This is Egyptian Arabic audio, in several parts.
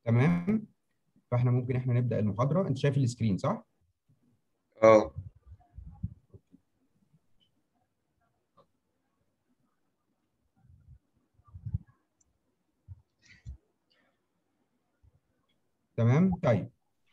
تمام فاحنا ممكن احنا نبدا المحاضره انت شايف السكرين صح اه تمام طيب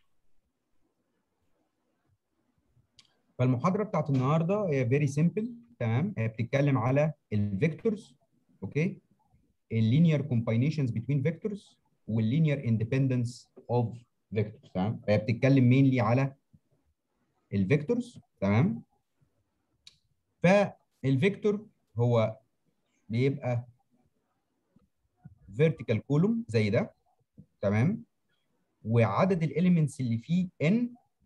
فالمحاضره بتاعت النهارده هي فيري سيمبل تمام هي بتتكلم على الفيكتورز اوكي اللينير كومباينيشنز بين فيكتورز واللينير اندبندنس اوف فيكتورز تمام هي بتتكلم مينلي على الفيكتورز تمام فالفيكتور هو بيبقى vertical column زي ده تمام وعدد الاليمنتس اللي فيه n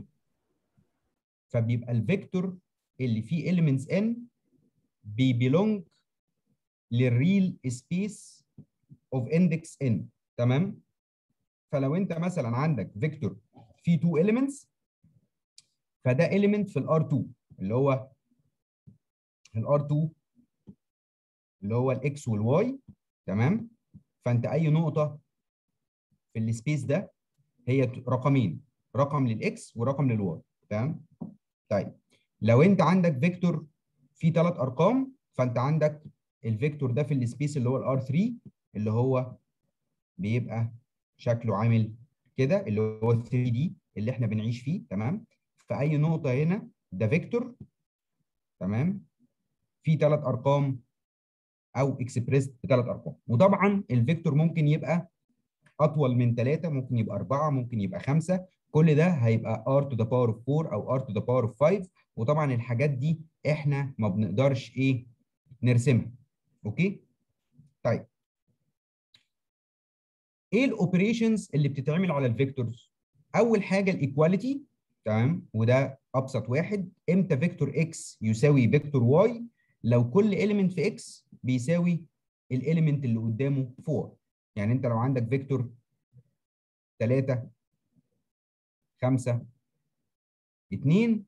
فبيبقى الفيكتور اللي فيه elements n بيبيلونج للريل سبيس اوف اندكس n تمام فلو انت مثلا عندك فيكتور فيه 2 elements فده element في الار 2 اللي هو الار 2 اللي هو الاكس والواي تمام فانت اي نقطه في السبيس ده هي رقمين رقم للاكس ورقم للواي تمام طيب لو انت عندك فيكتور فيه ثلاث ارقام فانت عندك الفيكتور ده في السبيس اللي هو الار 3 اللي هو بيبقى شكله عامل كده اللي هو 3 دي اللي احنا بنعيش فيه تمام في اي نقطه هنا ده فيكتور تمام في ثلاث ارقام او اكسبريس بثلاث ارقام وطبعا الفيكتور ممكن يبقى اطول من ثلاثه ممكن يبقى اربعه ممكن يبقى خمسه كل ده هيبقى r to the power of 4 او r to the power of 5 وطبعا الحاجات دي احنا ما بنقدرش ايه نرسمها اوكي طيب ايه الاوبريشنز اللي بتتعمل على الفيكتورز اول حاجه الايكواليتي تمام وده ابسط واحد امتى فيكتور اكس يساوي فيكتور واي لو كل اليمنت في اكس بيساوي الاليمنت اللي قدامه 4 يعني انت لو عندك فيكتور 3 5 2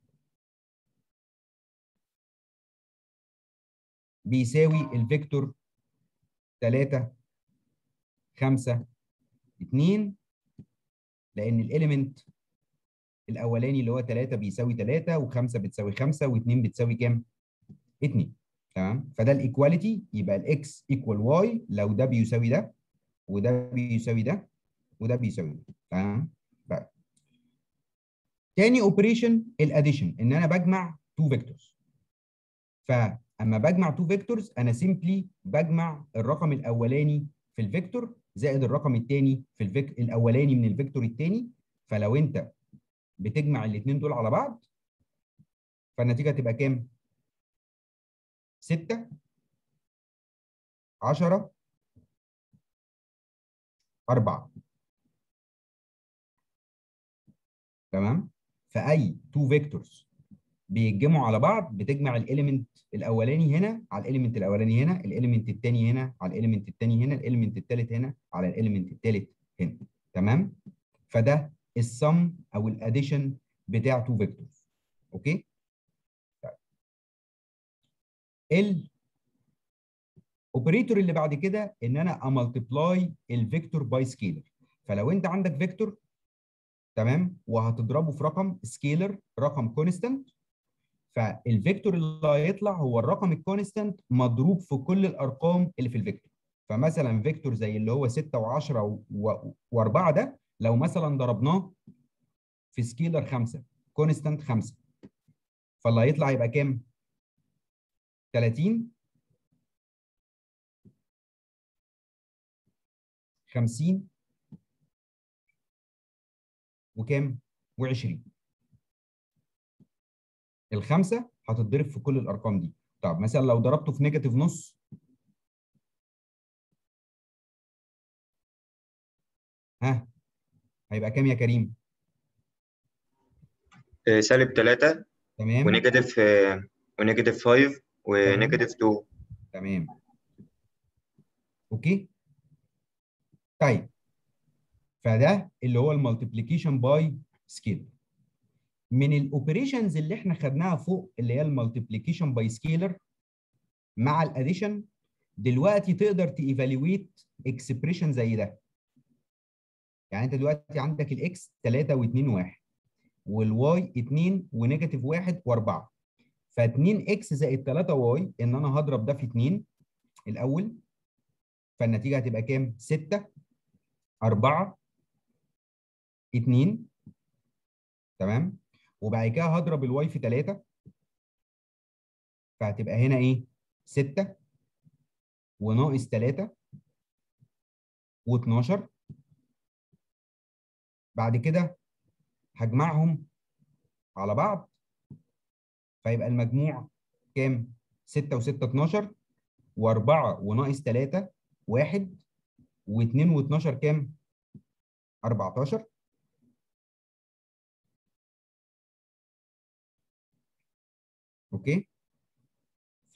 بيساوي الفيكتور 3 5 2 لان الاليمنت الاولاني اللي هو 3 بيساوي 3 و5 بتساوي 5 و2 بتساوي كام 2 تمام فده الايكواليتي يبقى الاكس ايكوال واي لو ده بيساوي ده وده بيساوي ده وده بيساوي ده تمام طيب تاني اوبريشن الاديشن ان انا بجمع تو فيكتورز فاما بجمع تو فيكتورز انا سيمبلي بجمع الرقم الاولاني في الفيكتور زائد الرقم الثاني في الفيك الاولاني من الفيكتور الثاني فلو انت بتجمع الاثنين دول على بعض فالنتيجه تبقى كام 6 10 4 تمام فاي تو فيكتورز بيتجمعوا على بعض بتجمع الاليمنت الاولاني هنا على الاليمنت الاولاني هنا الاليمنت الثاني هنا على الاليمنت الثاني هنا الاليمنت الثالث هنا على الاليمنت الثالث هنا تمام فده السم او الاديشن بتاع تو فيكتورز اوكي طيب الاوبريتور اللي بعد كده ان انا املتبلاي الفيكتور باي سكيلر فلو انت عندك فيكتور تمام وهتضربه في رقم سكيلر رقم كونستانت فالفيكتور اللي هيطلع هو الرقم الكونستانت مضروب في كل الارقام اللي في الفيكتور فمثلا فيكتور زي اللي هو 6 و10 و4 ده لو مثلا ضربناه في سكيلر 5 كونستانت 5 فاللي هيطلع يبقى كام 30 50 وكام و20 الخمسه هتتضرب في كل الارقام دي طب مثلا لو ضربته في نيجاتيف نص ها هيبقى كام يا كريم آه، سالب 3 تمام ونيجاتيف آه، ونيجاتيف 5 ونيجاتيف 2 تمام اوكي طيب فده اللي هو المالتيبليكيشن باي سكيل من الاوبريشنز اللي احنا خدناها فوق اللي هي المالتيبليكيشن باي سكيلر مع الاديشن دلوقتي تقدر تيفالويت اكسبريشن زي ده يعني انت دلوقتي عندك الاكس 3 و2 و1 والواي 2 ونيجاتيف 1 و4 ف2 اكس زائد 3 واي ان انا هضرب ده في 2 الاول فالنتيجه هتبقى كام؟ 6 4 2 تمام وبعد كده هضرب الواي في 3 فهتبقى هنا ايه 6 وناقص 3 و12 بعد كده هجمعهم على بعض فيبقى المجموع كام 6 و6 12 و4 وناقص 3 1 و2 و12 كام 14 اوكي ف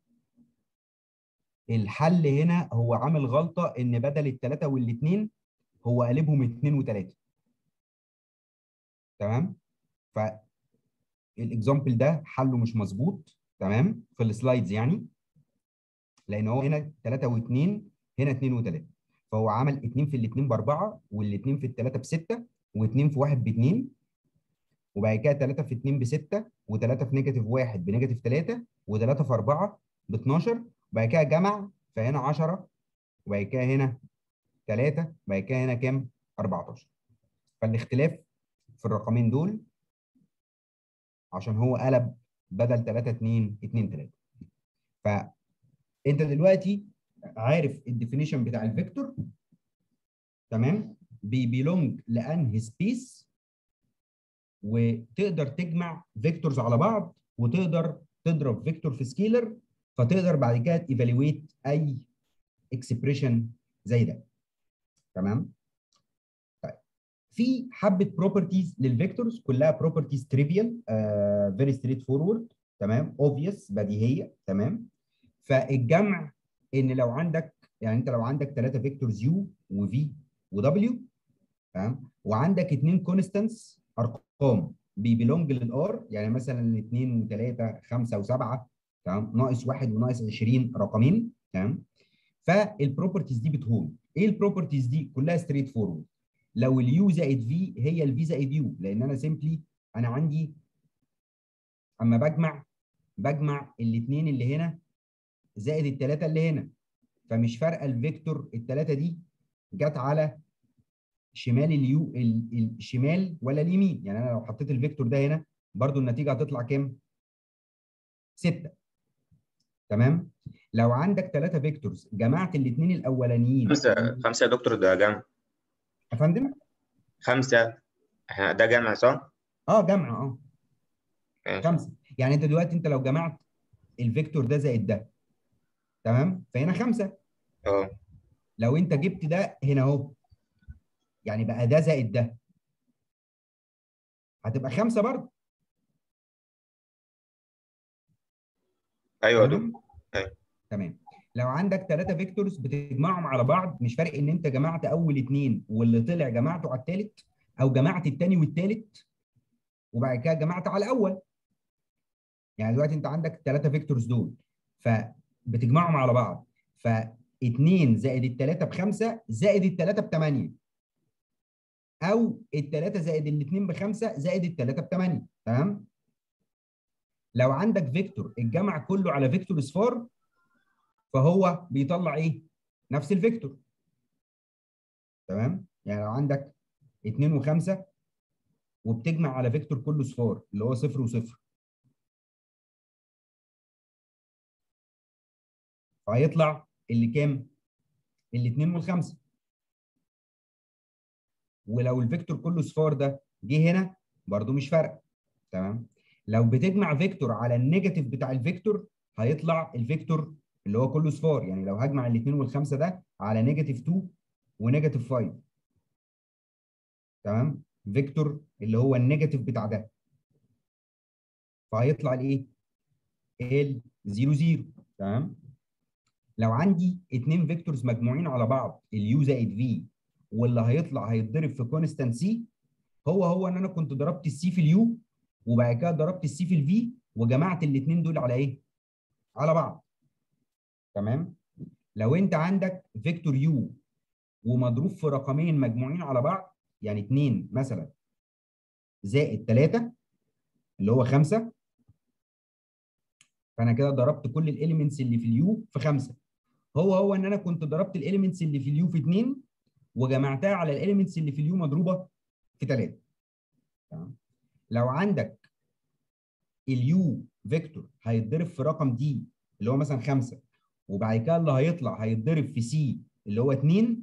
الحل هنا هو عامل غلطه ان بدل الثلاثه والاثنين هو قلبهم اثنين وثلاثه تمام ف الاكزامبل ده حله مش مظبوط تمام في السلايدز يعني لان هو هنا 3 و2 هنا 2 و3 فهو عمل 2 في الاثنين باربعه والاثنين في الثلاثه بسته و2 في واحد باثنين وبعد كده 3 في 2 ب 6 و3 في نيجاتيف 1 بنيجاتيف 3 و3 في 4 ب 12 وبعد كده جمع فهنا 10 وبعد كده هنا 3 وبعد كده هنا كام؟ 14 فالاختلاف في الرقمين دول عشان هو قلب بدل 3 2 2 3 فانت دلوقتي عارف الديفينيشن بتاع الفيكتور تمام بيبيلونج لانهي سبيس وتقدر تجمع فيكتورز على بعض وتقدر تضرب فيكتور في سكيلر فتقدر بعد كده تيفالويت اي اكسبريشن زي ده تمام طيب في حبه بروبرتيز للفيكتورز كلها بروبرتيز تريفيال فيري ستريت فورورد تمام اوبفيوس بديهيه تمام فالجمع ان لو عندك يعني انت لو عندك ثلاثه فيكتورز يو وفي ودبليو تمام وعندك اثنين كونستانتس ارقام بيبيلونج للار يعني مثلا 2 و3 5 و7 تمام ناقص 1 وناقص 20 رقمين تمام فالبروبرتيز دي بتهون ايه البروبرتيز دي كلها ستريت فورورد لو اليو زائد في هي الفي زائد يو لان انا سيمبلي انا عندي اما بجمع بجمع الاثنين اللي هنا زائد الثلاثه اللي هنا فمش فارقه الفيكتور الثلاثه دي جت على شمال اليو الشمال ولا اليمين يعني انا لو حطيت الفيكتور ده هنا برضو النتيجه هتطلع كام 6 تمام لو عندك ثلاثه فيكتورز جمعت الاثنين الاولانيين خمسة خمسة يا دكتور ده جمع يا فندم خمسة احنا ده جمع صح؟ اه جمع اه ماشي. خمسه يعني انت دلوقتي انت لو جمعت الفيكتور ده زائد ده تمام فهنا خمسه اه لو انت جبت ده هنا اهو يعني بقى ده زائد ده هتبقى خمسه برضه ايوه يا تمام؟ دكتور أيوة. تمام لو عندك ثلاثه فيكتورز بتجمعهم على بعض مش فارق ان انت جمعت اول اثنين واللي طلع جمعته على الثالث او جمعت الثاني والثالث وبعد كده جمعت على الاول يعني دلوقتي انت عندك ثلاثه فيكتورز دول فبتجمعهم على بعض ف2 زائد الثلاثه بخمسه زائد الثلاثه بثمانيه او الثلاثه زائد الاثنين بخمسه زائد الثلاثه بثمانيه تمام لو عندك فيكتور الجمع كله على فيكتور اصفار فهو بيطلع ايه؟ نفس الفيكتور تمام؟ يعني لو عندك 2 و5 وبتجمع على فيكتور كله صفار اللي هو صفر وصفر فهيطلع اللي كام؟ الاثنين والخمسه ولو الفيكتور كله صفار ده جه هنا برضو مش فارقه تمام؟ لو بتجمع فيكتور على النيجاتيف بتاع الفيكتور هيطلع الفيكتور اللي هو كله صفار يعني لو هجمع الاثنين والخمسه ده على نيجاتيف 2 ونيجاتيف 5 تمام فيكتور اللي هو النيجاتيف بتاع ده فهيطلع الايه؟ ال 0 0 تمام لو عندي اثنين فيكتورز مجموعين على بعض اليو زائد في واللي هيطلع هيتضرب في كونستانت سي هو هو ان انا كنت ضربت السي في اليو وبعد كده ضربت السي في الفي وجمعت الاثنين دول على ايه؟ على بعض تمام؟ لو انت عندك فيكتور يو ومضروب في رقمين مجموعين على بعض يعني 2 مثلا زائد 3 اللي هو 5 فانا كده ضربت كل الاليمنتس اللي في اليو في 5 هو هو ان انا كنت ضربت الاليمنتس اللي في اليو في 2 وجمعتها على الاليمنتس اللي في اليو مضروبه في 3 تمام لو عندك اليو فيكتور هيتضرب في رقم دي اللي هو مثلا 5 وبعد كده اللي هيطلع هيتضرب في سي اللي هو 2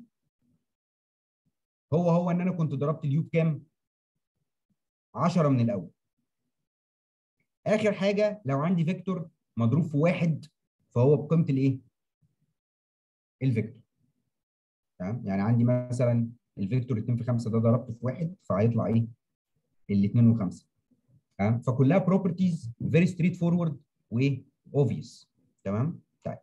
هو هو ان انا كنت ضربت اليو بكام 10 من الاول اخر حاجه لو عندي فيكتور مضروب في واحد فهو بقيمه الايه الفيكتور تمام يعني عندي مثلا الفيكتور 2 في 5 ده ضربته في واحد فهيطلع ايه ال 2 و5 تمام فكلها بروبرتيز فيري ستريت فورورد وايه اوبفيوس تمام طيب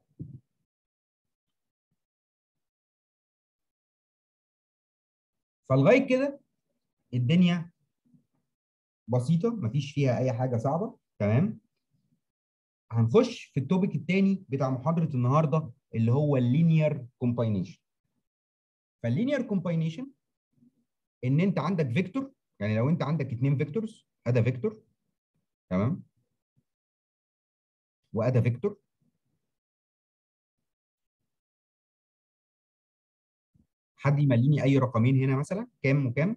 فلغايه كده الدنيا بسيطه مفيش فيها اي حاجه صعبه تمام هنخش في التوبيك الثاني بتاع محاضره النهارده اللي هو اللينير كومباينيشن فاللينير كومباينيشن ان انت عندك فيكتور يعني لو انت عندك اثنين فيكتورز ادى فيكتور تمام وادى فيكتور حد يمليني اي رقمين هنا مثلا كام وكام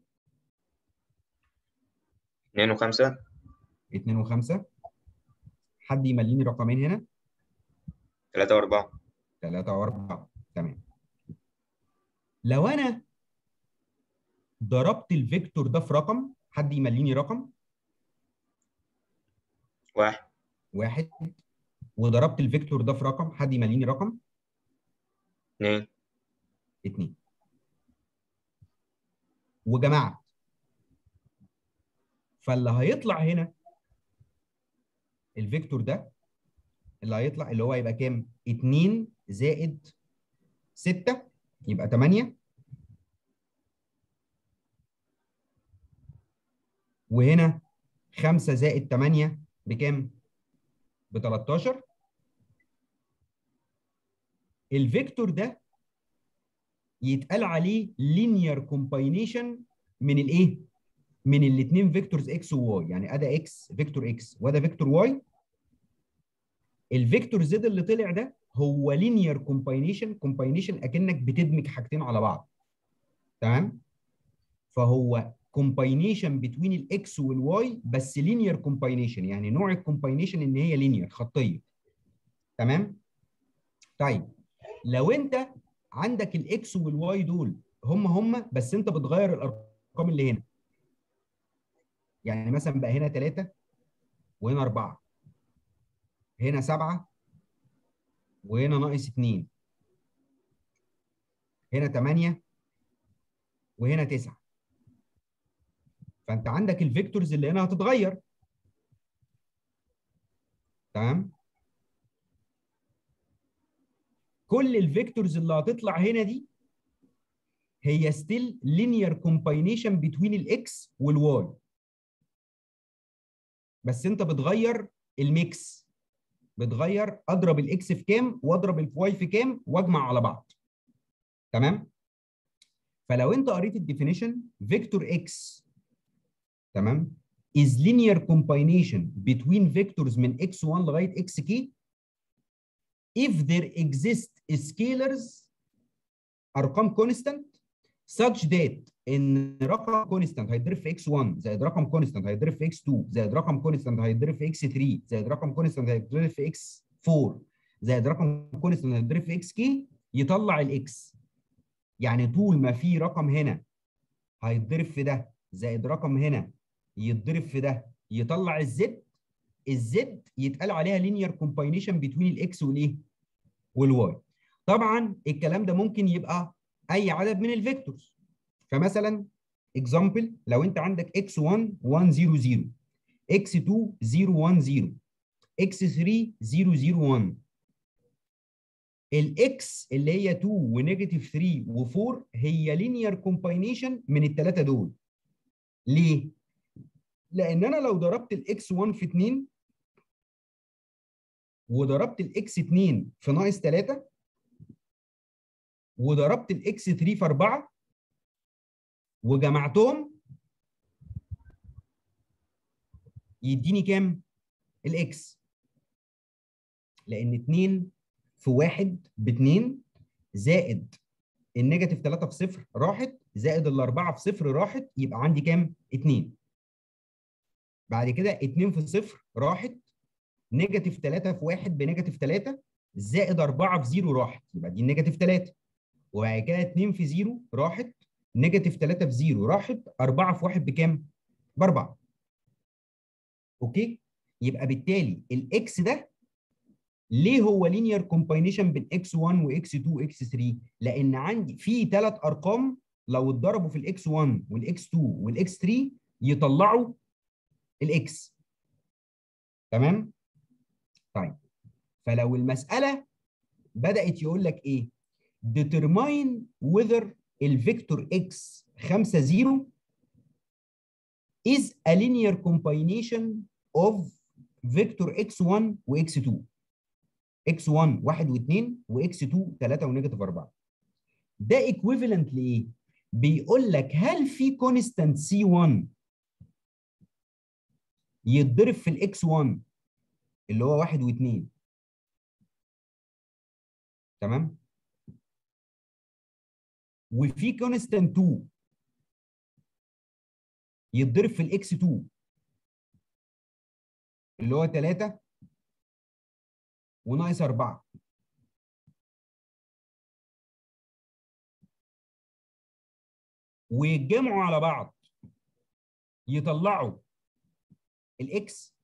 2 و5 2 و5 حد يمليني رقمين هنا 3 و4 3 و4 تمام لو انا ضربت الفيكتور ده في رقم حد يمليني رقم 1 واحد وضربت الفيكتور ده في رقم حد يمليني رقم 2 اتنين وجمعت فاللي هيطلع هنا الفيكتور ده اللي هيطلع اللي هو هيبقى كام؟ 2 زائد 6 يبقى 8 وهنا 5 زائد 8 بكام؟ ب 13 الفيكتور ده يتقال عليه linear combination من الايه؟ من الاثنين فيكتورز اكس وواي يعني ادا اكس فيكتور اكس وده فيكتور واي الفيكتور زد اللي طلع ده هو linear combination combination اكنك بتدمج حاجتين على بعض تمام؟ فهو combination between الاكس والواي بس linear combination يعني نوع الكومباينيشن ان هي linear خطيه تمام؟ طيب لو انت عندك الاكس والواي دول هم هم بس انت بتغير الارقام اللي هنا يعني مثلا بقى هنا 3 وهنا 4 هنا 7 وهنا ناقص 2 هنا 8 وهنا 9 فانت عندك الفيكتورز اللي هنا هتتغير تمام كل الفيكتورز اللي هتطلع هنا دي هي ستيل linear combination between الاكس والواي بس انت بتغير الميكس بتغير اضرب الاكس في كام واضرب الواي في كام واجمع على بعض تمام فلو انت قريت الديفينيشن فيكتور اكس تمام is linear combination between vectors من x1 لغايه xk if there exist scalars ارقام constant such that ان رقم كونستانت هيتضرب في x1 زائد رقم كونستانت هيتضرب في x2 زائد رقم كونستانت هيتضرب في x3 زائد رقم كونستانت هيتضرب في x4 زائد رقم كونستانت هيتضرب في xk يطلع الاكس يعني طول ما في رقم هنا هيتضرب في ده زائد رقم هنا يتضرب في ده يطلع الزد الزد يتقال عليها linear combination between الاكس والايه والواي طبعا الكلام ده ممكن يبقى اي عدد من الفيكتورز فمثلا example لو انت عندك x1 1 0 0 x2 0 1 0 x3 0 0 1 الاكس اللي هي 2 ونيجاتيف 3 و4 هي linear combination من الثلاثه دول ليه؟ لان انا لو ضربت الاكس 1 في 2 وضربت الاكس 2 في ناقص 3 وضربت الاكس 3 في 4 وجمعتهم يديني كام؟ الاكس لان 2 في 1 ب 2 زائد النيجاتيف 3 في 0 راحت زائد الاربعه في 0 راحت يبقى عندي كام؟ 2 بعد كده 2 في 0 راحت نيجاتيف 3 في 1 بنيجاتيف 3 زائد 4 في 0 راحت يبقى دي النيجاتيف 3 وبعد كده 2 في 0 راحت نيجاتيف 3 في 0 راحت 4 في 1 بكام؟ ب 4 اوكي؟ يبقى بالتالي الاكس ده ليه هو لينير كومباينيشن بين اكس 1 واكس 2 واكس 3 لان عندي في ثلاث ارقام لو اتضربوا في الاكس 1 والاكس 2 والاكس 3 يطلعوا الاكس تمام طيب فلو المساله بدات يقول لك ايه determine whether الفيكتور x 5 0 is a linear combination of vector x1 و x2 x1 1 و2 وx2 3 ونيجاتيف 4 ده equivalent لايه؟ بيقول لك هل في كونستانت c1 يتضرب في الاكس 1 اللي هو 1 و2 تمام؟ وفي كونستانت 2 يتضرب في الاكس 2 اللي هو 3 وناقص 4 ويتجمعوا على بعض يطلعوا الاكس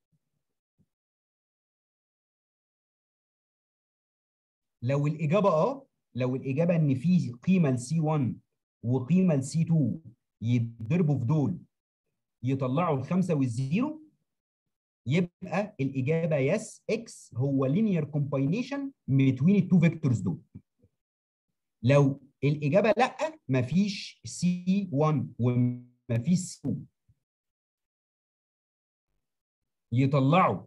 لو الاجابه اه لو الاجابه ان في قيمه لسي 1 وقيمه لسي 2 يتضربوا في دول يطلعوا الخمسه والزيرو يبقى الاجابه يس اكس هو لينير كومباينيشن بين التو فيكتورز دول لو الاجابه لا مفيش سي 1 ومفيش سي 2 يطلعوا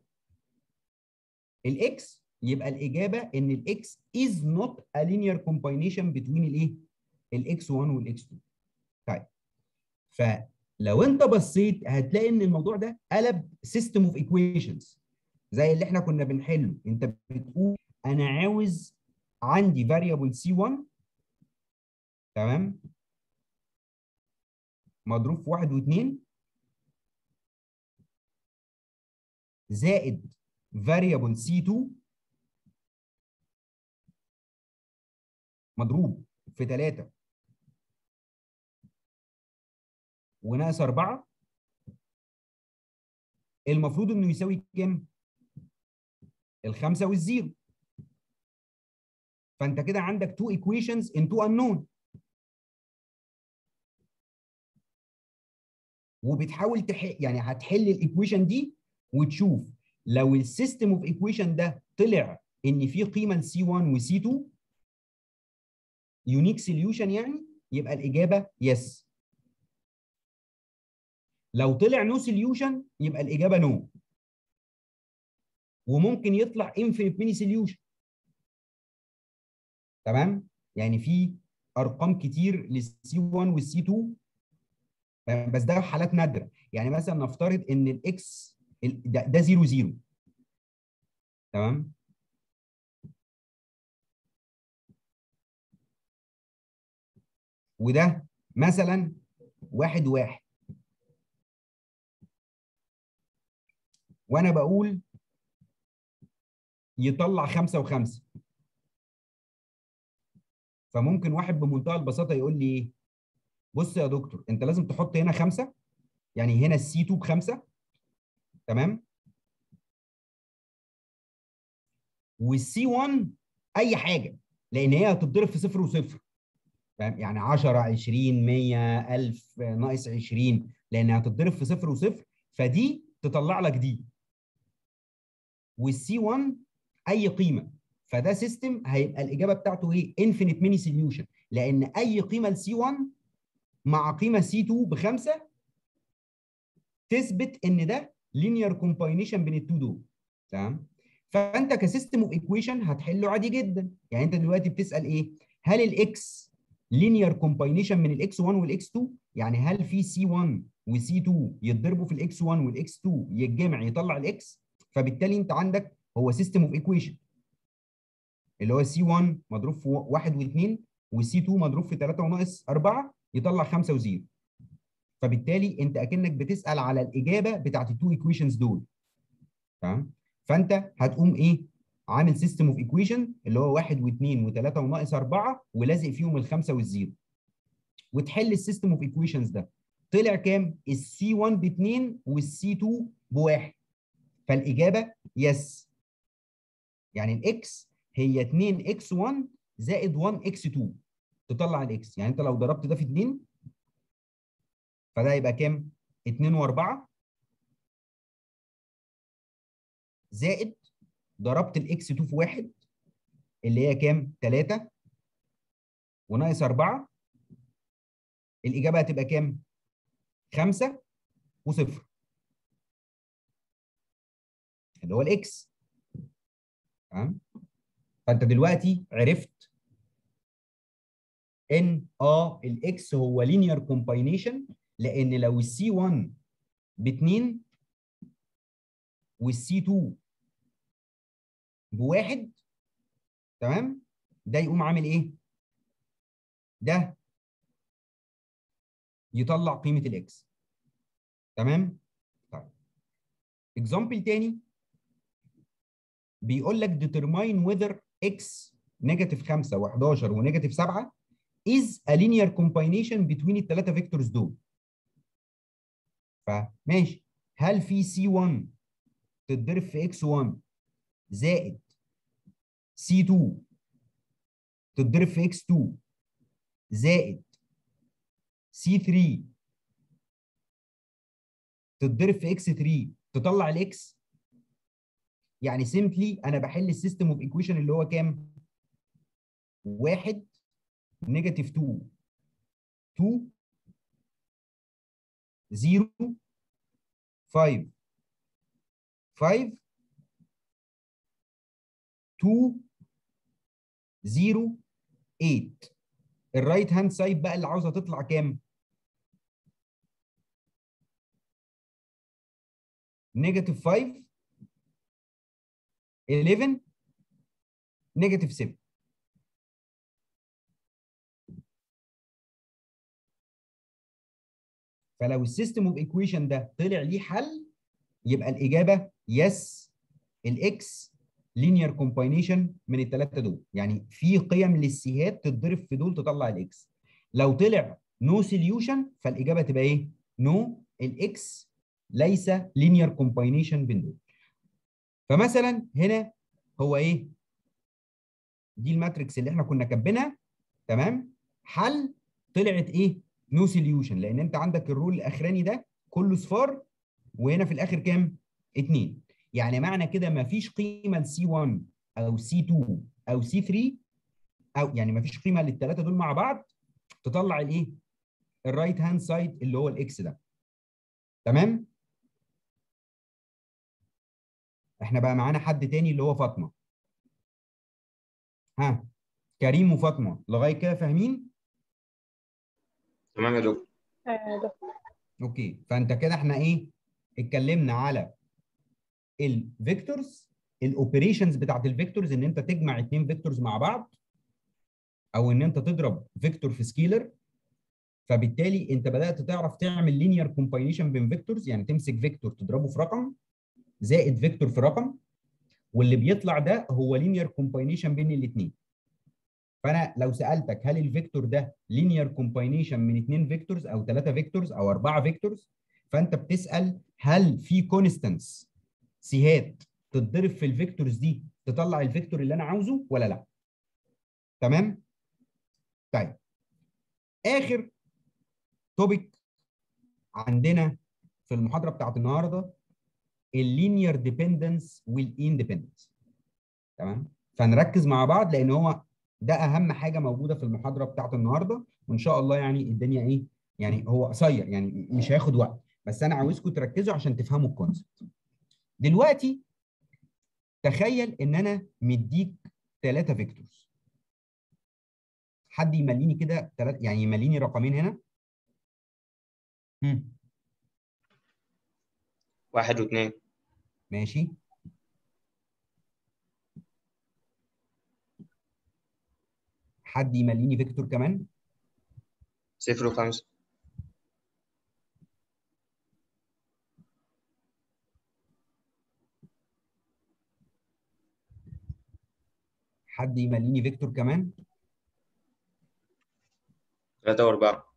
الاكس يبقى الاجابه ان الاكس is not a linear combination between الايه الاكس 1 والاكس 2 طيب فلو انت بصيت هتلاقي ان الموضوع ده قلب سيستم اوف ايكويشنز زي اللي احنا كنا بنحله انت بتقول انا عاوز عندي variable c1 تمام مضروب في 1 و2 زائد variable c2 مضروب في 3 وناقص 4 المفروض انه يساوي كام؟ الخمسة والزيرو فانت كده عندك two equations in two unknown وبتحاول تح... يعني هتحل الايكويشن دي وتشوف لو السيستم اوف ايكويشن ده طلع ان في قيمه لسي 1 وسي 2 يونيك سوليوشن يعني يبقى الاجابه يس لو طلع نو سوليوشن يبقى الاجابه نو وممكن يطلع انفينيت ميني سوليوشن تمام يعني في ارقام كتير للسي 1 والسي 2 بس ده حالات نادره يعني مثلا نفترض ان الاكس ده, ده 0 0 تمام وده مثلا واحد واحد وانا بقول يطلع خمسة وخمسة فممكن واحد بمنتهى البساطة يقول لي ايه بص يا دكتور انت لازم تحط هنا خمسة يعني هنا السي 2 بخمسة تمام والسي 1 اي حاجة لان هي هتتضرب في صفر وصفر فاهم يعني 10 20 100 1000 ناقص 20 لانها هتتضرب في صفر وصفر فدي تطلع لك دي والسي 1 اي قيمه فده سيستم هيبقى الاجابه بتاعته ايه انفينيت ميني سوليوشن لان اي قيمه لسي 1 مع قيمه سي 2 بخمسه تثبت ان ده لينير كومباينيشن بين التو دول تمام فانت كسيستم اوف ايكويشن هتحله عادي جدا يعني انت دلوقتي بتسال ايه هل الاكس لينير كومباينيشن من الاكس 1 والاكس 2 يعني هل في سي 1 وسي 2 يتضربوا في الاكس 1 والاكس 2 يتجمع يطلع الاكس فبالتالي انت عندك هو سيستم اوف ايكويشن اللي هو سي 1 مضروب في 1 و2 وسي 2 مضروب في 3 وناقص 4 يطلع 5 و0 فبالتالي انت اكنك بتسال على الاجابه بتاعت التو ايكويشنز دول تمام فانت هتقوم ايه عامل سيستم اوف ايكويشن اللي هو 1 و2 و3 وناقص 4 ولازق فيهم الخمسه والزيرو وتحل السيستم اوف ايكويشنز ده طلع كام السي 1 ب 2 والسي 2 بواحد فالاجابه يس يعني الاكس هي 2 اكس 1 زائد 1 اكس 2 تطلع الاكس يعني انت لو ضربت ده في 2 فده يبقى كام 2 و4 زائد ضربت الاكس 2 في 1 اللي هي كام 3 وناقص 4 الاجابه هتبقى كام 5 وصفر اللي هو الاكس تمام فانت دلوقتي عرفت ان اه الاكس هو لينير كومباينيشن لان لو السي 1 ب 2 والسي 2 بواحد تمام ده يقوم عامل ايه؟ ده يطلع قيمه الاكس تمام؟ طيب اكزامبل تاني بيقول لك determine whether x نيجاتيف 5 و11 ونيجاتيف 7 is a linear combination between الثلاثه فيكتورز دول فماشي هل في C1 تتضرب في X1 زائد C2 تتضرب في X2 زائد C3 تتضرب في X3 تطلع الإكس يعني سيمبلي انا بحل السيستم اوف ايكويشن اللي هو كام؟ 1 نيجاتيف 2 2 0 5 5 2 0 8 الرايت هاند سايد بقى اللي عاوزه تطلع كام؟ نيجاتيف 5 11 نيجاتيف 7 فلو السيستم اوف ايكويشن ده طلع ليه حل يبقى الاجابه يس الاكس لينير كومباينيشن من الثلاثه دول يعني في قيم للسيهات تتضرب في دول تطلع الاكس لو طلع نو no سوليوشن فالاجابه تبقى ايه نو no الاكس ليس لينير كومباينيشن بين دول فمثلا هنا هو ايه دي الماتريكس اللي احنا كنا كاتبينها تمام حل طلعت ايه نو no سوليوشن لان انت عندك الرول الاخراني ده كله صفار وهنا في الاخر كام 2 يعني معنى كده ما فيش قيمه لسي 1 او سي 2 او سي 3 او يعني ما فيش قيمه للثلاثه دول مع بعض تطلع الايه الرايت هاند سايد اللي هو الاكس ده تمام احنا بقى معانا حد تاني اللي هو فاطمه ها كريم وفاطمه لغايه كده فاهمين تمام يا دكتور اوكي فانت كده احنا ايه اتكلمنا على الفيكتورز الاوبريشنز بتاعت الفيكتورز ان انت تجمع اتنين فيكتورز مع بعض او ان انت تضرب فيكتور في سكيلر فبالتالي انت بدات تعرف تعمل لينير كومباينيشن بين فيكتورز يعني تمسك فيكتور تضربه في رقم زائد فيكتور في رقم واللي بيطلع ده هو لينير كومباينيشن بين الاثنين فانا لو سالتك هل الفيكتور ده لينير كومباينيشن من اثنين فيكتورز او ثلاثه فيكتورز او اربعه فيكتورز فانت بتسال هل في كونستانس سيهات تتضرب في الفيكتورز دي تطلع الفيكتور اللي انا عاوزه ولا لا تمام طيب اخر توبيك عندنا في المحاضره بتاعت النهارده اللينير ديبندنس والاندبندنس تمام فنركز مع بعض لان هو ده اهم حاجه موجوده في المحاضره بتاعت النهارده وان شاء الله يعني الدنيا ايه يعني هو قصير يعني مش هياخد وقت بس انا عاوزكم تركزوا عشان تفهموا الكونسبت دلوقتي تخيل ان انا مديك ثلاثه فيكتورز حد يمليني كده تلات يعني يمليني رقمين هنا هم. واحد واثنين ماشي حد يمليني فيكتور كمان صفر وخمسة حد يمليني فيكتور كمان ثلاثة وأربعة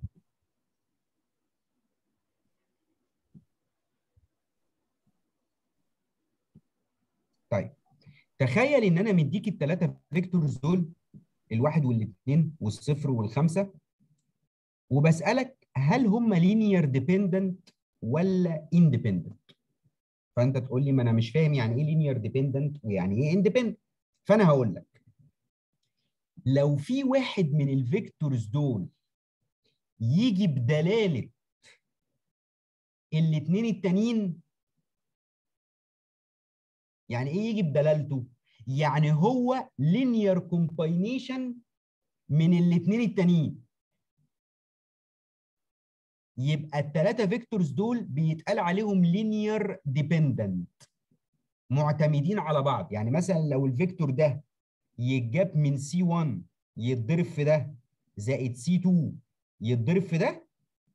طيب تخيل ان انا مديك الثلاثه فيكتورز دول الواحد والاثنين والصفر والخمسه وبسالك هل هم لينير ديبندنت ولا اندبندنت فانت تقول لي ما انا مش فاهم يعني ايه لينير ديبندنت ويعني ايه اندبندنت فانا هقول لك لو في واحد من الفيكتورز دول يجي بدلاله الاثنين التانيين يعني ايه يجي بدلالته يعني هو linear combination من الاثنين التانيين يبقى الثلاثه فيكتورز دول بيتقال عليهم linear dependent معتمدين على بعض يعني مثلا لو الفيكتور ده يتجاب من C1 يتضرب في ده زائد C2 يتضرب في ده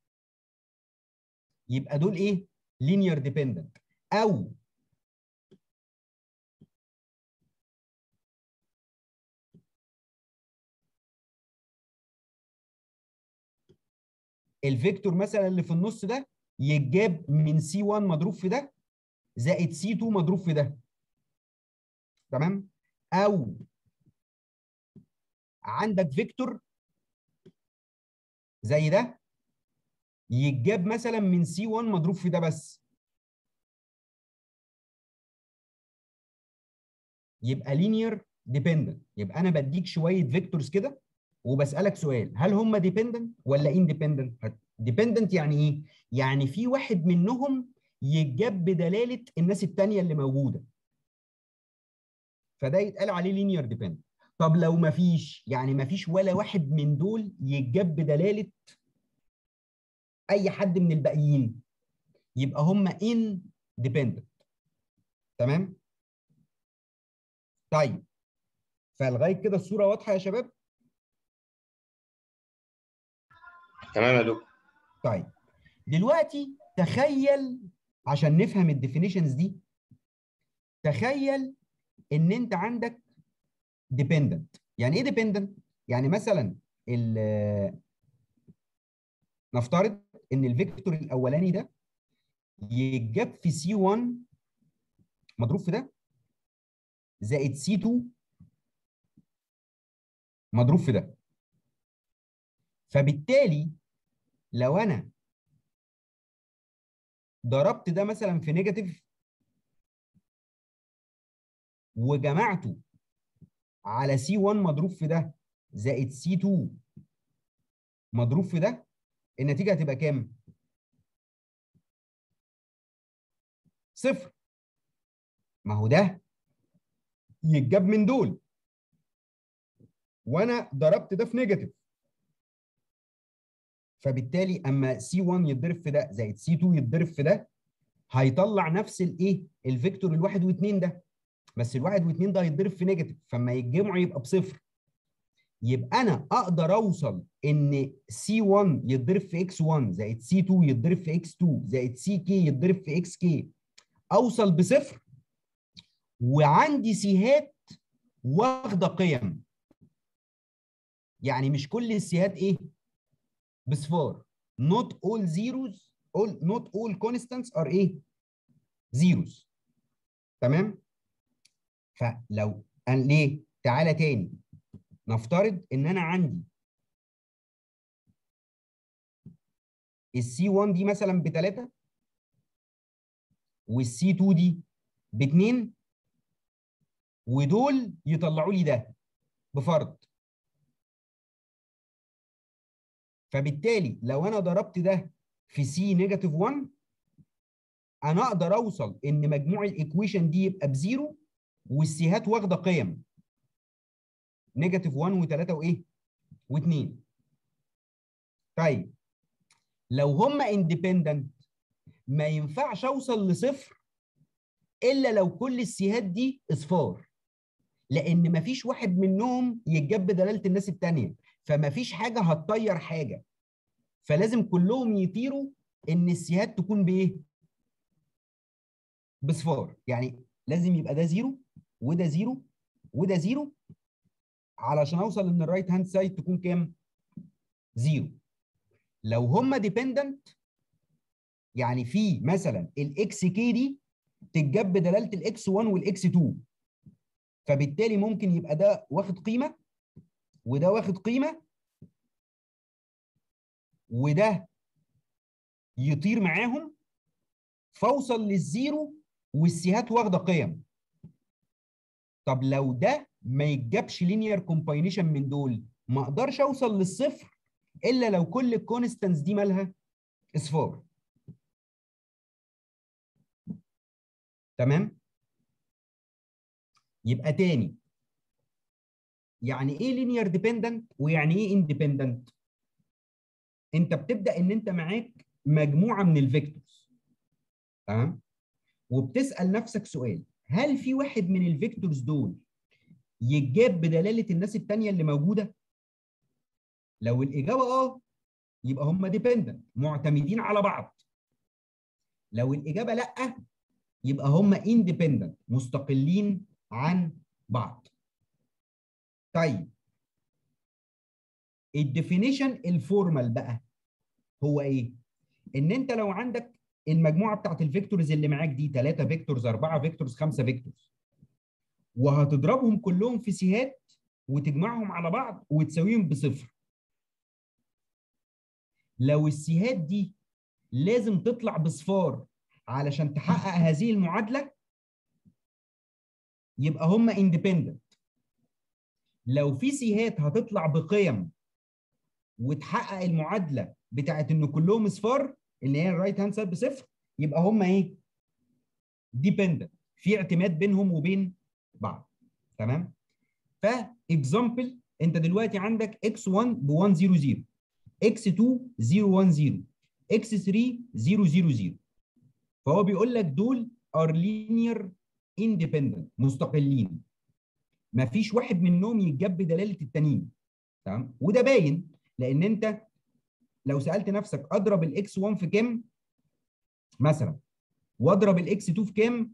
يبقى دول ايه linear dependent او الفيكتور مثلا اللي في النص ده يتجاب من سي 1 مضروب في ده زائد سي 2 مضروب في ده تمام او عندك فيكتور زي ده يتجاب مثلا من سي 1 مضروب في ده بس يبقى لينير ديبندنت يبقى انا بديك شويه فيكتورز كده وبسالك سؤال هل هم ديبندنت ولا اندبندنت ديبندنت يعني ايه يعني في واحد منهم يتجاب بدلاله الناس الثانيه اللي موجوده فده يتقال عليه لينير ديبندنت طب لو ما فيش يعني ما فيش ولا واحد من دول يتجاب بدلاله اي حد من الباقيين يبقى هم ان ديبندنت تمام طيب فلغايه كده الصوره واضحه يا شباب تمام يا دكتور طيب دلوقتي تخيل عشان نفهم الديفينيشنز دي تخيل ان انت عندك ديبندنت يعني ايه ديبندنت يعني مثلا ال- نفترض ان الفيكتور الاولاني ده يتجاب في سي 1 مضروب في ده زائد سي 2 مضروب في ده فبالتالي لو انا ضربت ده مثلا في نيجاتيف وجمعته على سي 1 مضروب في ده زائد سي 2 مضروب في ده النتيجه هتبقى كام؟ صفر ما هو ده يتجاب من دول وانا ضربت ده في نيجاتيف فبالتالي اما سي 1 يتضرب في ده زائد سي 2 يتضرب في ده هيطلع نفس الايه الفيكتور الواحد واثنين ده بس الواحد واثنين ده هيتضرب في نيجاتيف فما يتجمعوا يبقى بصفر يبقى انا اقدر اوصل ان سي 1 يتضرب في اكس 1 زائد سي 2 يتضرب في اكس 2 زائد سي كي يتضرب في اكس كي اوصل بصفر وعندي سيهات واخده قيم يعني مش كل السيهات ايه بصفار not all zeros all not all constants are ايه zeros تمام فلو أن ليه تعالى تاني نفترض ان انا عندي السي 1 دي مثلا بثلاثة والسي 2 دي باتنين ودول يطلعوا لي ده بفرض فبالتالي لو انا ضربت ده في سي نيجاتيف 1 انا اقدر اوصل ان مجموع الايكويشن دي يبقى بزيرو والسيهات واخده قيم نيجاتيف 1 و3 وايه و2 طيب لو هم اندبندنت ما ينفعش اوصل لصفر الا لو كل السيهات دي اصفار لان ما فيش واحد منهم يتجاب بدلاله الناس الثانيه فما فيش حاجه هتطير حاجه فلازم كلهم يطيروا ان السيهات تكون بايه بصفار يعني لازم يبقى ده زيرو وده زيرو وده زيرو علشان اوصل ان الرايت هاند سايد تكون كام زيرو لو هم ديبندنت يعني في مثلا الاكس كي دي تتجاب بدلاله الاكس 1 والاكس 2 فبالتالي ممكن يبقى ده واخد قيمه وده واخد قيمه وده يطير معاهم فاوصل للزيرو والسيهات واخده قيم طب لو ده ما يتجابش لينير كومباينيشن من دول ما اقدرش اوصل للصفر الا لو كل الكونستانس دي مالها اصفار تمام يبقى تاني يعني ايه لينير ديبندنت ويعني ايه اندبندنت انت بتبدا ان انت معاك مجموعه من الفيكتورز تمام وبتسال نفسك سؤال هل في واحد من الفيكتورز دول يتجاب بدلاله الناس الثانيه اللي موجوده لو الاجابه اه يبقى هم ديبندنت معتمدين على بعض لو الاجابه لا يبقى هم اندبندنت مستقلين عن بعض طيب الديفينيشن الفورمال بقى هو ايه ان انت لو عندك المجموعه بتاعت الفيكتورز اللي معاك دي 3 فيكتورز 4 فيكتورز 5 فيكتورز وهتضربهم كلهم في سيهات وتجمعهم على بعض وتساويهم بصفر لو السيهات دي لازم تطلع بصفار علشان تحقق هذه المعادله يبقى هم اندبندنت لو في سيهات هتطلع بقيم وتحقق المعادله بتاعت ان كلهم اصفار اللي هي الرايت هاند سايد بصفر يبقى هم ايه؟ ديبندنت في اعتماد بينهم وبين بعض تمام؟ فاكزامبل انت دلوقتي عندك x1 ب 1 0 0 x2 0 1 0 x3 0 0 0 فهو بيقول لك دول ار لينير اندبندنت مستقلين ما فيش واحد منهم يتجاب بدلاله التانيين تمام وده باين لان انت لو سالت نفسك اضرب الاكس 1 في كام مثلا واضرب الاكس 2 في كام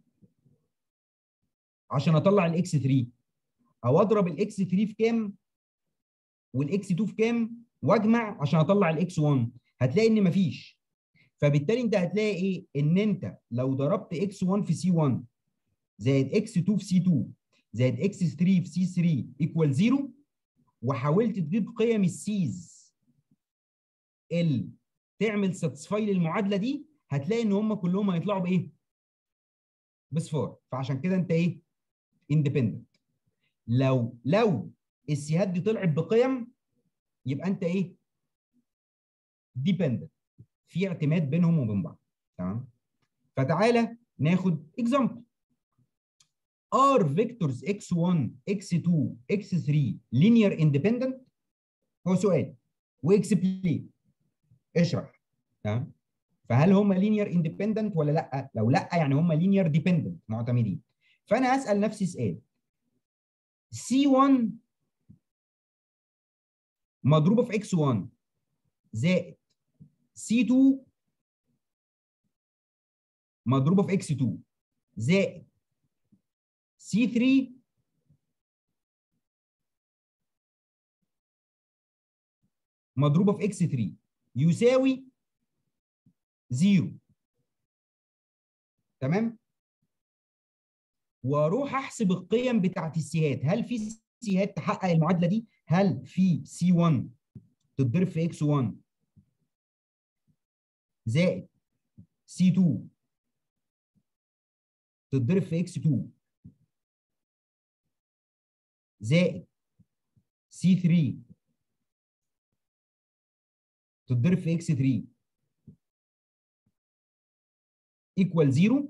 عشان اطلع الاكس 3 او اضرب الاكس 3 في كام والاكس 2 في كام واجمع عشان اطلع الاكس 1 هتلاقي ان مفيش فبالتالي انت هتلاقي ايه ان انت لو ضربت اكس 1 في سي 1 زائد اكس 2 في سي 2 زائد اكس 3 في سي 3 ايكوال 0 وحاولت تجيب قيم السيز ال تعمل ساتسفاي للمعادله دي هتلاقي ان هم كلهم هيطلعوا بايه؟ بصفار فعشان كده انت ايه؟ اندبندنت لو لو السيهات دي طلعت بقيم يبقى انت ايه؟ ديبندنت في اعتماد بينهم وبين بعض تمام؟ فتعالى ناخد اكزامبل are vectors x1 x2 x3 linear independent هو سؤال واكسبلين اشرح تمام فهل هم لينير اندبندنت ولا لا لو لا يعني هم لينير ديبندنت معتمدين فانا اسال نفسي سؤال C1 مضروبه في x1 زائد C2 مضروبه في x2 زائد C3 مضروبه في x3 يساوي 0 تمام واروح احسب القيم بتاعت السيهات هل في سيهات تحقق المعادله دي هل في C1 تتضرب في x1 زائد C2 تتضرب في x2 زائد C3 تتضرب في x3 equal 0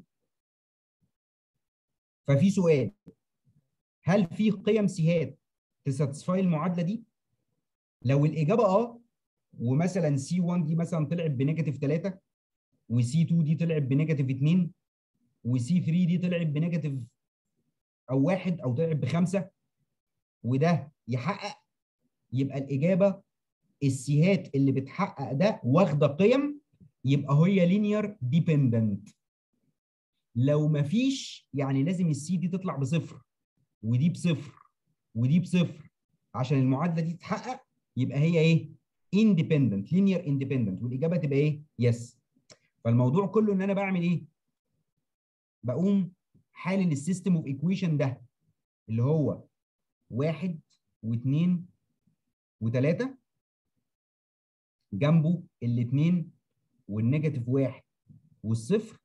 ففي سؤال هل في قيم سيهات تساتسفاي المعادله دي؟ لو الاجابه اه ومثلا سي 1 دي مثلا طلعت بنيجاتيف 3 وسي 2 دي طلعت بنيجاتيف 2 وسي 3 دي طلعت بنيجاتيف او واحد او طلعت بخمسه وده يحقق يبقى الاجابه السيهات اللي بتحقق ده واخده قيم يبقى هي لينير ديبندنت لو مفيش يعني لازم السي دي تطلع بصفر ودي بصفر ودي بصفر عشان المعادله دي تتحقق يبقى هي ايه؟ اندبندنت لينير اندبندنت والاجابه تبقى ايه؟ يس فالموضوع كله ان انا بعمل ايه؟ بقوم حالل السيستم اوف ايكويشن ده اللي هو واحد واثنين وثلاثه جنبه الاثنين والنيجاتيف واحد والصفر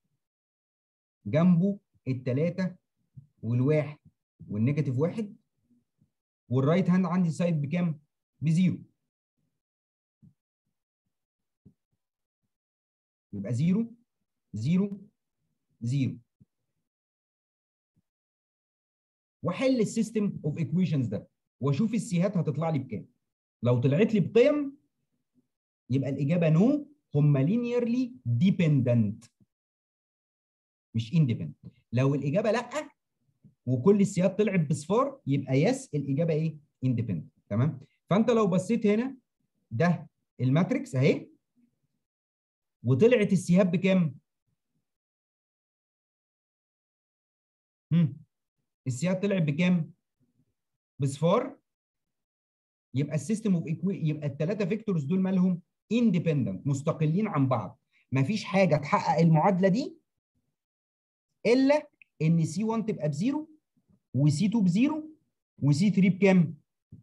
جنبه الثلاثه والواحد والنيجاتيف واحد والرايت هاند عندي سايد بكام؟ بزيرو يبقى زيرو زيرو زيرو واحل السيستم اوف ايكويشنز ده واشوف السيهات هتطلع لي بكام لو طلعت لي بقيم يبقى الاجابه نو هم لينيرلي ديبندنت مش اندبندنت لو الاجابه لا وكل السيات طلعت بصفار يبقى يس الاجابه ايه اندبندنت تمام فانت لو بصيت هنا ده الماتريكس اهي وطلعت السيهات بكام هم السيهات طلعت بكام بصفار يبقى السيستم اوف يبقى الثلاثه فيكتورز دول مالهم اندبندنت مستقلين عن بعض مفيش حاجه تحقق المعادله دي الا ان سي 1 تبقى بزيرو وسي 2 بزيرو وسي 3 بكام؟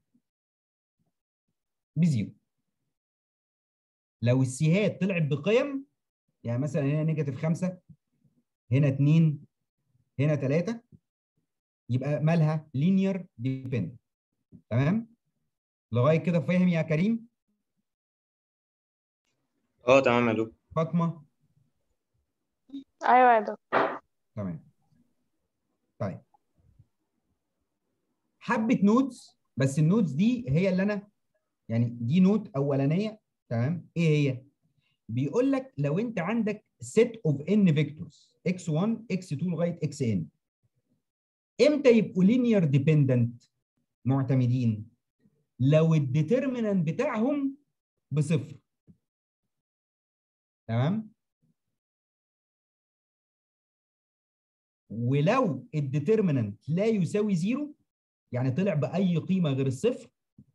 بزيرو لو السيهات طلعت بقيم يعني مثلا هنا نيجاتيف 5 هنا 2 هنا 3 يبقى مالها لينير ديبندنت تمام؟ لغايه كده فاهم يا كريم؟ اه تمام يا دكتور فاطمه ايوه يا دكتور تمام طيب حبه نوتس بس النوتس دي هي اللي انا يعني دي نوت اولانيه تمام ايه هي بيقول لك لو انت عندك set of n vectors x1 x2 لغايه xn امتى يبقوا linear dependent معتمدين لو الديترمينانت بتاعهم بصفر تمام ولو الديترمينانت لا يساوي زيرو يعني طلع باي قيمه غير الصفر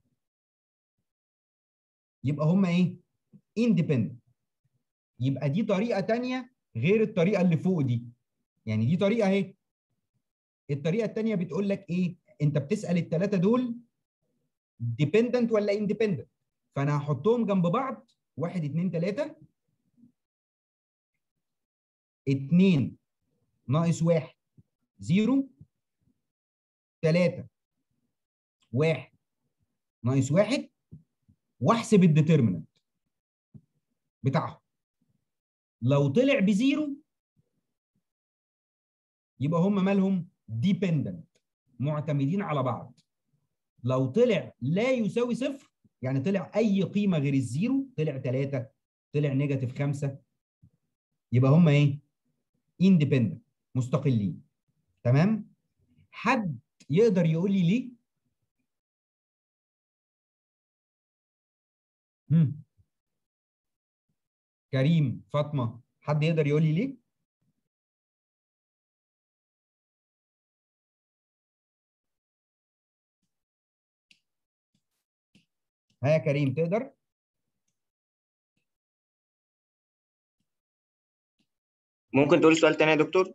يبقى هما ايه اندبندنت يبقى دي طريقه تانية غير الطريقه اللي فوق دي يعني دي طريقه اهي الطريقه التانية بتقول لك ايه انت بتسال الثلاثه دول ديبندنت ولا اندبندنت فانا هحطهم جنب بعض واحد اتنين تلاته اتنين ناقص واحد زيرو تلاته واحد ناقص واحد واحسب الديترمينانت بتاعهم لو طلع بزيرو يبقى هم مالهم ديبندنت معتمدين على بعض لو طلع لا يساوي صفر يعني طلع اي قيمه غير الزيرو طلع 3 طلع نيجاتيف 5 يبقى هم ايه اندبندنت مستقلين تمام حد يقدر يقول لي ليه هم. كريم فاطمه حد يقدر يقول لي ليه ها يا كريم تقدر ممكن تقول سؤال تاني يا دكتور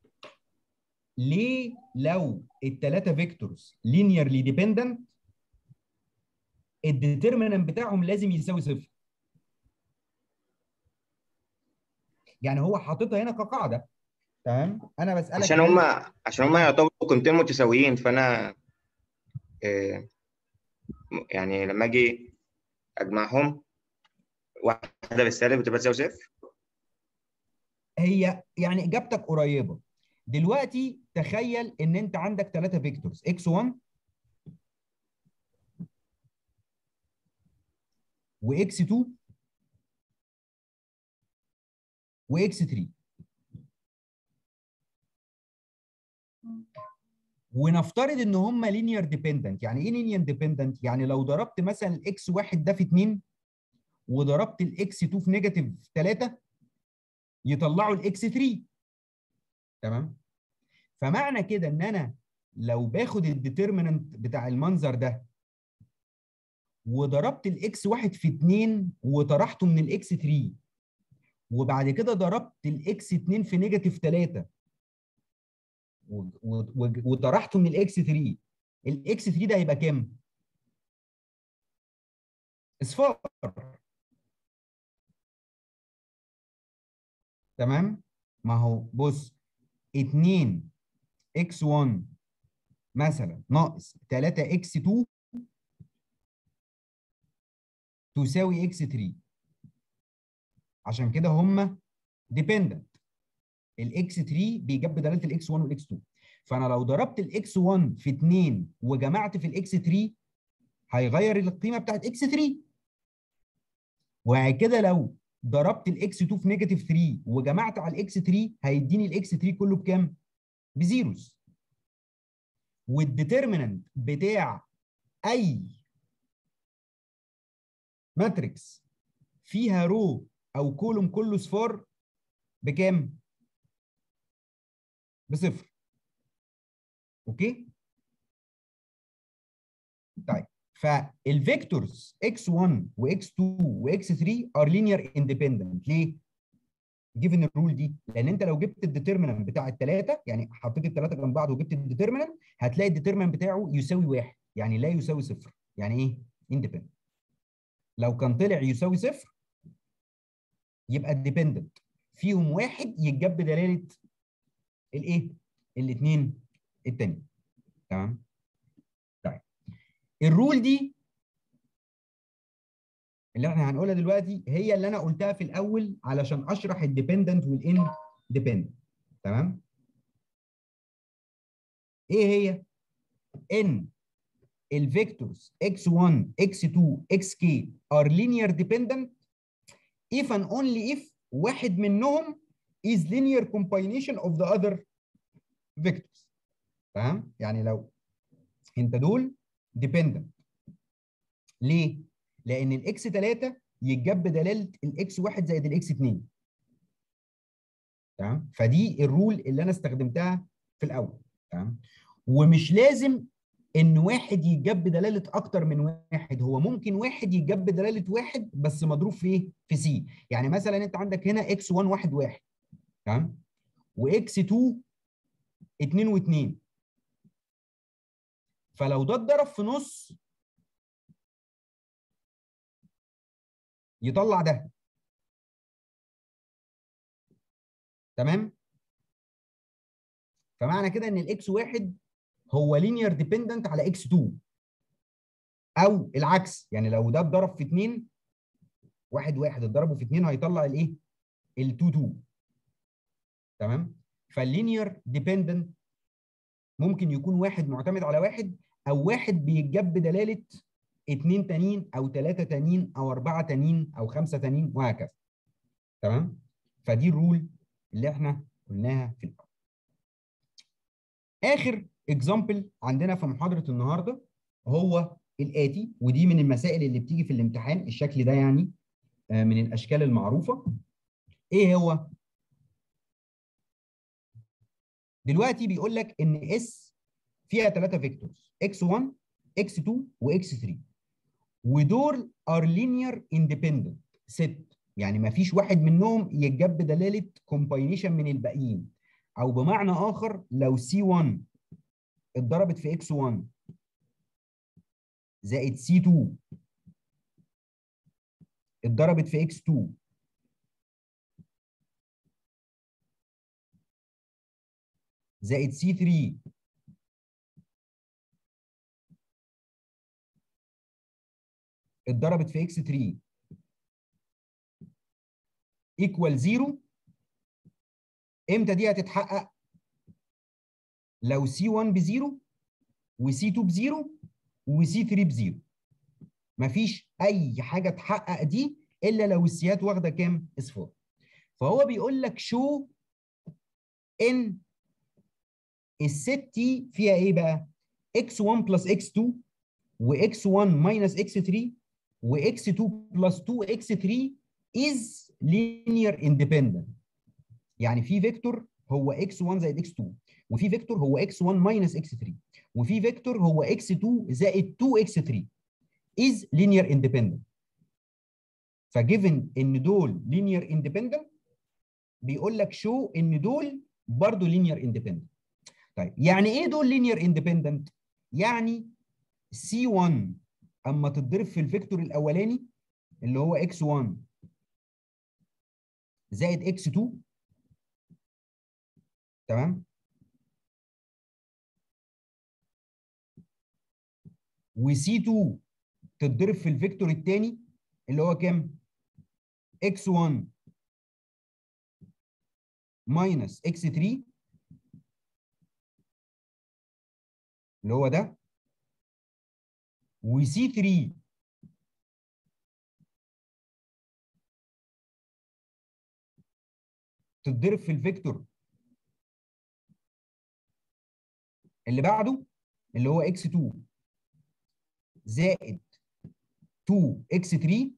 ليه لو الثلاثه فيكتورز لينيرلي ديبندنت الديترمينانت بتاعهم لازم يساوي صفر يعني هو حاططها هنا كقاعده تمام انا بسالك عشان هل- هما عشان هما يعتبروا قيمتين متساويين فانا آه، يعني لما اجي اجمعهم واحده بالسالب بتبقى تساوي صفر هي يعني اجابتك قريبه دلوقتي تخيل ان انت عندك ثلاثه فيكتورز x1 واكس 2 واكس 3 ونفترض ان هم لينير ديبندنت يعني ايه لينير ديبندنت يعني لو ضربت مثلا الاكس 1 ده في 2 وضربت الاكس 2 في نيجاتيف 3 يطلعوا الاكس 3 تمام فمعنى كده ان انا لو باخد الديترمينانت بتاع المنظر ده وضربت الاكس 1 في 2 وطرحته من الاكس 3 وبعد كده ضربت الاكس 2 في نيجاتيف 3 وطرحته من الاكس 3 الاكس 3 ده هيبقى كام؟ اصفار تمام؟ ما هو بص 2 اكس 1 مثلا ناقص 3 اكس 2 تساوي اكس 3 عشان كده هم ديبندنت الاكس 3 بيجاب بدلاله الاكس 1 والاكس 2 فانا لو ضربت الاكس 1 في 2 وجمعت في الاكس 3 هيغير القيمه بتاعت اكس 3 وبعد كده لو ضربت الاكس 2 في نيجاتيف 3 وجمعت على الاكس 3 هيديني الاكس 3 كله بكام؟ بزيروز والديترمينانت بتاع اي ماتريكس فيها رو او كولوم كله صفار بكام؟ بصفر اوكي؟ طيب فالفيكتورز x1 وx2 وx3 are linear independent ليه؟ جيفن الرول دي لان انت لو جبت الديترمينانت بتاع الثلاثه يعني حطيت الثلاثه جنب بعض وجبت الديترمينانت هتلاقي الديترمينانت بتاعه يساوي واحد يعني لا يساوي صفر يعني ايه؟ اندبندنت لو كان طلع يساوي صفر يبقى ديبندنت فيهم واحد يتجاب بدلاله الايه؟ الاثنين التانيين تمام؟ طيب الرول دي اللي احنا هنقولها دلوقتي هي اللي انا قلتها في الاول علشان اشرح الديبندنت والان ديبندنت تمام؟ ايه هي؟ ان الفيكتورز x1 x2 xk are linear dependent if and only if واحد منهم is linear combination of the other vectors تمام يعني لو انت دول dependent ليه لان الاكس 3 يتجاب بدلاله الاكس 1 زائد الاكس 2 تمام فدي الرول اللي انا استخدمتها في الاول تمام ومش لازم ان واحد يتجاب بدلاله اكتر من واحد هو ممكن واحد يتجاب بدلاله واحد بس مضروب في ايه في سي يعني مثلا انت عندك هنا اكس 1 1 1 تمام واكس 2 2 و2 فلو ده اتضرب في نص يطلع ده تمام فمعنى كده ان الاكس 1 هو لينير ديبندنت على اكس 2 او العكس يعني لو ده اتضرب في 2 واحد واحد اتضربوا في 2 هيطلع الايه ال 2 2 تمام فاللينير ديبندنت ممكن يكون واحد معتمد على واحد او واحد بيتجاب بدلاله اثنين تانيين او ثلاثه تانيين او اربعه تانيين او خمسه تانيين وهكذا تمام فدي الرول اللي احنا قلناها في الاول اخر اكزامبل عندنا في محاضره النهارده هو الاتي ودي من المسائل اللي بتيجي في الامتحان الشكل ده يعني من الاشكال المعروفه ايه هو دلوقتي بيقول لك ان اس فيها ثلاثه فيكتورز x1 x2 وx3 ودول ار لينير اندبندنت ست يعني ما فيش واحد منهم يتجاب بدلاله كومباينيشن من الباقيين او بمعنى اخر لو c1 اتضربت في x1 زائد c2 اتضربت في x2 زائد c3 اتضربت في x3 ايكوال 0 امتى دي هتتحقق؟ لو C1 بزيرو وC2 بزيرو وC3 بزيرو مفيش اي حاجه تحقق دي الا لو السيات واخده كام اصفار فهو بيقول لك شو ان الست دي فيها ايه بقى x1 بلس x2 وx1 ماينس x3 وx2 بلس 2x3 is linear independent يعني في فيكتور هو x1 زائد x2 وفي فيكتور هو x1 ماينس x3 وفي فيكتور هو x2 زائد 2x3 is linear independent فجيفن ان دول linear independent بيقول لك شو ان دول برضه linear independent طيب يعني ايه دول linear independent يعني C1 اما تتضرب في الفيكتور الاولاني اللي هو x1 زائد x2 تمام وC2 تتضرب في الفيكتور الثاني اللي هو كام x1 ماينس x3 اللي هو ده وسي 3 تتضرب في الفيكتور اللي بعده اللي هو اكس 2 زائد 2 اكس 3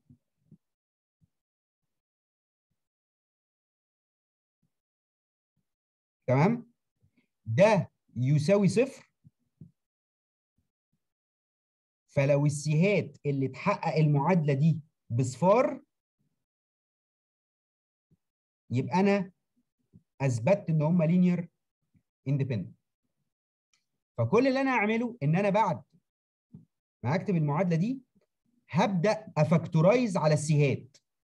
تمام ده يساوي صفر فلو السيهات اللي تحقق المعادله دي بصفار يبقى انا اثبتت ان هم لينير اندبندنت فكل اللي انا هعمله ان انا بعد ما اكتب المعادله دي هبدا افاكتورايز على السيهات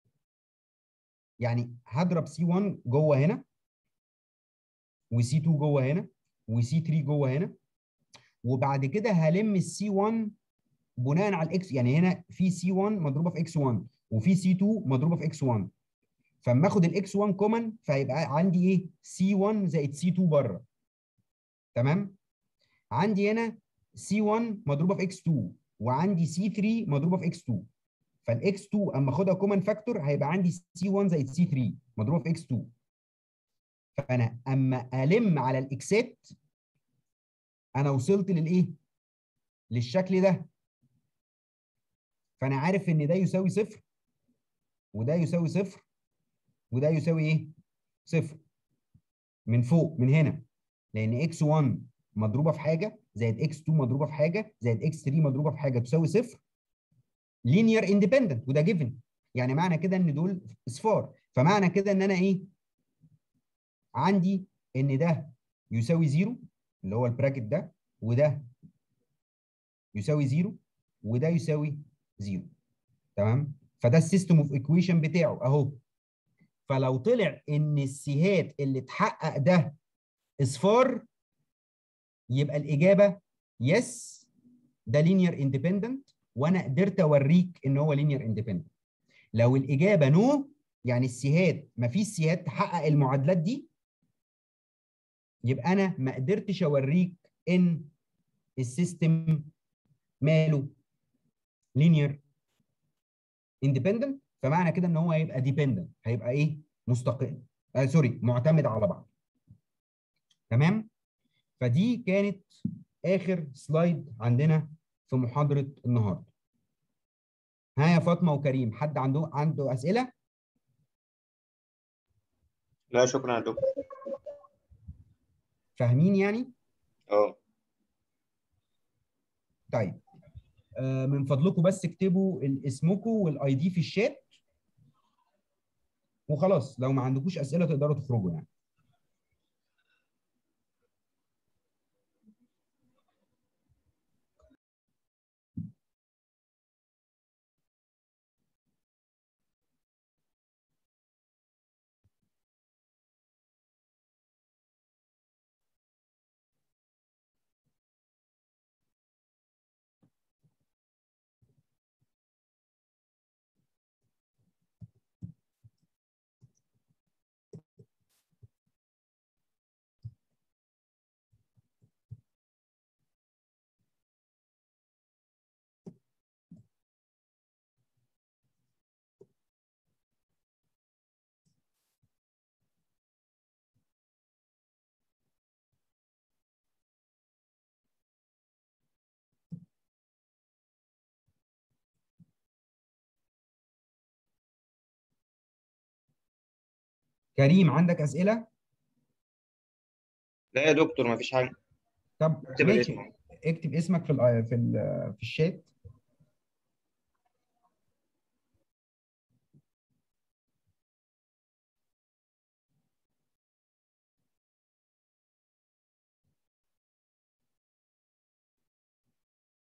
يعني هضرب سي 1 جوه هنا وسي 2 جوه هنا وسي 3 جوه هنا وبعد كده هلم السي 1 بناء على الاكس يعني هنا في سي 1 مضروبه في اكس 1 وفي سي 2 مضروبه في اكس 1 فاما اخد الاكس 1 كومن فيبقى عندي ايه سي 1 زائد سي 2 بره تمام عندي هنا سي 1 مضروبه في اكس 2 وعندي سي 3 مضروبه في اكس 2 فالاكس 2 اما اخدها كومن فاكتور هيبقى عندي سي 1 زائد سي 3 مضروبه في اكس 2 فانا اما الم على الاكسات انا وصلت للايه للشكل ده فانا عارف ان ده يساوي صفر وده يساوي صفر وده يساوي ايه صفر من فوق من هنا لان اكس 1 مضروبه في حاجه زائد اكس 2 مضروبه في حاجه زائد اكس 3 مضروبه في حاجه تساوي صفر لينير اندبندنت وده جيفن يعني معنى كده ان دول اصفار فمعنى كده ان انا ايه عندي ان ده يساوي زيرو اللي هو البراكت ده وده يساوي زيرو وده يساوي زيرو تمام فده السيستم اوف ايكويشن بتاعه اهو فلو طلع ان السيهات اللي تحقق ده اصفار يبقى الاجابه يس ده لينير اندبندنت وانا قدرت اوريك ان هو لينير اندبندنت لو الاجابه نو يعني السيهات ما فيش سيهات تحقق المعادلات دي يبقى انا ما قدرتش اوريك ان السيستم ماله لينير اندبندنت فمعنى كده ان هو هيبقى ديبندنت هيبقى ايه مستقل آه سوري معتمد على بعض تمام فدي كانت اخر سلايد عندنا في محاضره النهارده ها يا فاطمه وكريم حد عنده عنده اسئله لا شكرا يا دكتور فاهمين يعني اه طيب آه من فضلكم بس اكتبوا اسمكم والاي دي في الشات وخلاص لو ما عندكوش اسئله تقدروا تخرجوا يعني كريم عندك اسئله لا يا دكتور مفيش حاجه طب اكتب ماشي الاسم اكتب اسمك في ال في ال في الشات